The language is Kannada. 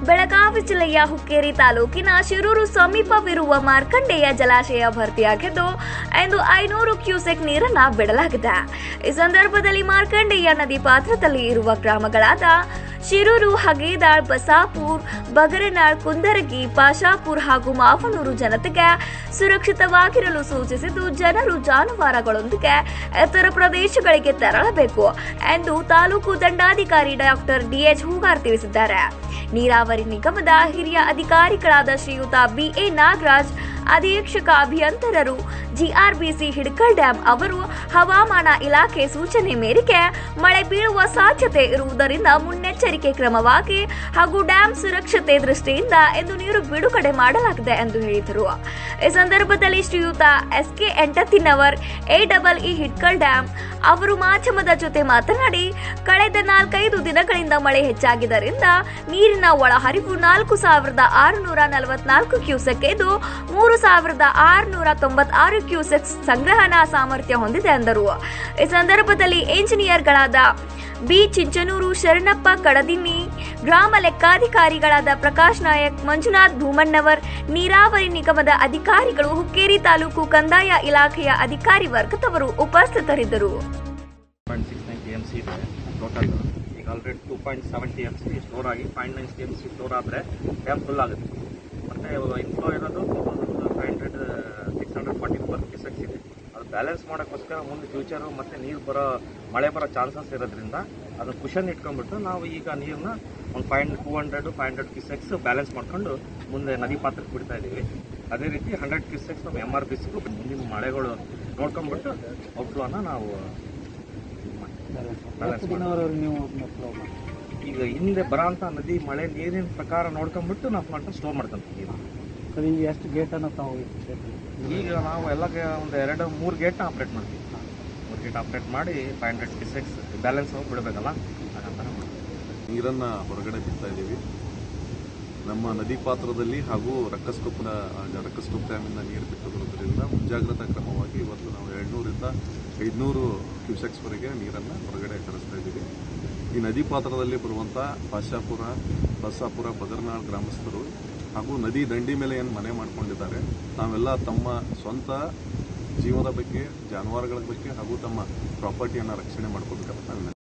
ಬೆಳಗಾವಿ ಜಿಲ್ಲೆಯ ಹುಕ್ಕೇರಿ ತಾಲೂಕಿನ ಶಿರೂರು ಸಮೀಪವಿರುವ ಮಾರ್ಕಂಡೇಯ ಜಲಾಶಯ ಭರ್ತಿಯಾಗಿದ್ದು ಇಂದು ಐನೂರು ಕ್ಯೂಸೆಕ್ ನೀರನ್ನ ಬಿಡಲಾಗಿದೆ ಈ ಸಂದರ್ಭದಲ್ಲಿ ಮಾರ್ಕಂಡೇಯ ನದಿ ಪಾತ್ರದಲ್ಲಿ ಇರುವ ಗ್ರಾಮಗಳಾದ ಶಿರೂರು ಹಗೇದಾಳ್ ಬಸಾಪುರ್ ಬಗರನಾಳ್ ಕುಂದರಗಿ ಪಾಶಾಪುರ್ ಹಾಗೂ ಮಾವನೂರು ಜನತೆಗೆ ಸುರಕ್ಷಿತವಾಗಿರಲು ಸೂಚಿಸಿದ್ದು ಜನರು ಜಾನುವಾರುಗಳೊಂದಿಗೆ ಇತರ ಪ್ರದೇಶಗಳಿಗೆ ತೆರಳಬೇಕು ಎಂದು ತಾಲೂಕು ದಂಡಾಧಿಕಾರಿ ಡಾಕ್ಟರ್ ಡಿಎಚ್ ಹೂಗಾರ್ ತಿಳಿಸಿದ್ದಾರೆ ನೀರಾವರಿ ನಿಗಮದ ಹಿರಿಯ ಅಧಿಕಾರಿಗಳಾದ ಶ್ರೀಯುತ ಬಿಎ ನಾಗರಾಜ್ ಅಧೀಕ್ಷಕ ಅಭಿಯಂತರರು ಜಿಆರ್ಬಿಸಿ ಹಿಡ್ಕಲ್ ಡ್ಯಾಂ ಅವರು ಹವಾಮಾನ ಇಲಾಖೆ ಸೂಚನೆ ಮೇರೆಗೆ ಮಳೆ ಬೀಳುವ ಸಾಧ್ಯತೆ ಇರುವುದರಿಂದ ಮುನ್ನೆಚ್ಚರಿಕೆ ಕ್ರಮವಾಗಿ ಹಾಗೂ ಡ್ಯಾಂ ಸುರಕ್ಷತೆ ದೃಷ್ಟಿಯಿಂದ ಎಂದು ನೀರು ಬಿಡುಗಡೆ ಮಾಡಲಾಗಿದೆ ಎಂದು ಹೇಳಿದರು ಈ ಸಂದರ್ಭದಲ್ಲಿ ಶ್ರೀಯುತ SK Entattinavar A double E Hitkal dam ಅವರು ಮಾಧ್ಯಮದ ಜೊತೆ ಮಾತನಾಡಿ ಕಳೆದ ನಾಲ್ಕೈದು ದಿನಗಳಿಂದ ಮಳೆ ಹೆಚ್ಚಾಗಿದ್ದರಿಂದ ನೀರಿನ ಒಳಹರಿವು ನಾಲ್ಕು ಸಾವಿರದ ಆರುನೂರ ನಲವತ್ನಾಲ್ಕು ಕ್ಯೂಸೆಕ್ ಇದು ಮೂರು ಸಾವಿರದ ಆರುನೂರ ತೊಂಬತ್ತಾರು ಕ್ಯೂಸೆಕ್ ಸಂಗ್ರಹಣಾ ಸಾಮರ್ಥ್ಯ ಹೊಂದಿದೆ ಎಂದರು ಈ ಸಂದರ್ಭದಲ್ಲಿ ಇಂಜಿನಿಯರ್ಗಳಾದ ಬಿ ಚಿಂಚನೂರು ಶರಣಪ್ಪ ಕಡದಿನ್ನಿ ಗ್ರಾಮ ಲೆಕ್ಕಾಧಿಕಾರಿಗಳಾದ ಪ್ರಕಾಶ್ ನಾಯಕ್ ಮಂಜುನಾಥ್ ಭೂಮಣ್ಣವರ್ ನೀರಾವರಿ ನಿಗಮದ ಅಧಿಕಾರಿಗಳು ಹುಕ್ಕೇರಿ ತಾಲೂಕು ಕಂದಾಯ ಇಲಾಖೆಯ ಅಧಿಕಾರಿ ವರ್ಗದವರು ಉಪಸ್ಥಿತರಿದ್ದರು point six nine T M C ಇದೆ ಟೋಟಲ್ ಈಗ already two point seven T M C store ಆಗಿ point nine T M C store ಆದರೆ ಡ್ಯಾಮ್ ಫುಲ್ ಆಗುತ್ತೆ ಮತ್ತು ಇನ್ಫ್ಲೋ ಇರೋದು two thousand five hundred six hundred forty four cusecs ಇದೆ ಅದು ಬ್ಯಾಲೆನ್ಸ್ ಮಾಡೋಕ್ಕೋಸ್ಕರ ಮುಂದೆ ಫ್ಯೂಚರು ಮತ್ತು ನೀರು ಬರೋ ಮಳೆ ಬರೋ ಚಾನ್ಸಸ್ ಇರೋದ್ರಿಂದ ಅದು ಕುಷನ್ ಇಟ್ಕೊಂಡ್ಬಿಟ್ಟು ನಾವು ಈಗ ನೀರನ್ನ ಒಂದು five two hundred five hundred cusecs balance ಮಾಡ್ಕೊಂಡು ಮುಂದೆ ನದಿ ಪಾತ್ರಕ್ಕೆ ಬಿಡ್ತಾ ಇದ್ದೀವಿ ಅದೇ ರೀತಿ ಹಂಡ್ರೆಡ್ ಕ್ಯೂಸೆಕ್ಸ್ ನಮ್ಮ ಎಮ್ ಆರ್ ಬಿ ಸಿಗೂ ಮುಂದಿನ ಮಳೆಗಳು ನೋಡ್ಕೊಂಡ್ಬಿಟ್ಟು ಔಟ್ಫ್ಲೋನ ನಾವು ಎಷ್ಟು ದಿನವರೆಗೂ ನೀವು ಅದನ್ನ flow ಮಾಡಿ ಈಗ ಹಿಂದೆ ಬರೋಂಥ ನದಿ ಮಳೆ ನೀರಿನ ಪ್ರಕಾರ ನೋಡ್ಕೊಂಡ್ಬಿಟ್ಟು ನಾವು ಮಾಡ್ಕೊಂಡು ಸ್ಟೋರ್ ಮಾಡ್ಕೊಂತೀವಿ ಸರ್ ಈಗ ಎಷ್ಟು ಗೇಟನ್ನು ತಾವು ಇಟ್ಟಿದ್ದೀರಿ? ಈಗ ನಾವು ಎಲ್ಲ ಒಂದು ಎರಡು ಮೂರು ಗೇಟ್ನ ಆಪ್ರೇಟ್ ಮಾಡ್ತೀವಿ ಮೂರು ಗೇಟ್ ಆಪ್ರೇಟ್ ಮಾಡಿ ಫೈವ್ ಹಂಡ್ರೆಡ್ ಡಿಸೆಕ್ಸ್ ಬ್ಯಾಲೆನ್ಸ್ ಹೋಗಿ ಬಿಡಬೇಕಲ್ಲ ಹಾಗಂತ ಮಾಡ್ತೀವಿ ನೀರನ್ನು ಹೊರಗಡೆ ಬಿಡ್ತಾ ಇದ್ದೀವಿ ನಮ್ಮ ನದಿ ಪಾತ್ರದಲ್ಲಿ ಹಾಗೂ ರಕ್ಕಸ್ಕೊಪ್ಪನ ರಕ್ಕಸ್ಕೊಪ್ಪ ಡ್ಯಾಮಿಂದ ನೀರು ಬಿಟ್ಟಿರೋದ್ರಿಂದ ಮುಂಜಾಗ್ರತಾ ಕ್ರಮವಾಗಿ ಇವತ್ತು ನಾವು ಎರಡುನೂರಿಂದ ಐದುನೂರು ಕ್ಯೂಸೆಕ್ಸ್ವರೆಗೆ ನೀರನ್ನು ಹೊರಗಡೆ ಕಳಿಸ್ತಾ ಇದ್ದೀವಿ ಈ ನದಿ ಪಾತ್ರದಲ್ಲಿ ಬರುವಂಥ ಪಾಶಾಪುರ ಬಸಾಪುರ ಬದರ್ನಾಳ್ ಗ್ರಾಮಸ್ಥರು ಹಾಗೂ ನದಿ ದಂಡಿ ಮೇಲೆ ಏನು ಮನೆ ಮಾಡ್ಕೊಂಡಿದ್ದಾರೆ ತಾವೆಲ್ಲ ತಮ್ಮ ಸ್ವಂತ ಜೀವದ ಬಗ್ಗೆ ಜಾನುವಾರುಗಳ ಬಗ್ಗೆ ಹಾಗೂ ತಮ್ಮ ಪ್ರಾಪರ್ಟಿಯನ್ನು ರಕ್ಷಣೆ ಮಾಡ್ಕೋಬೇಕಂತ ನಾನು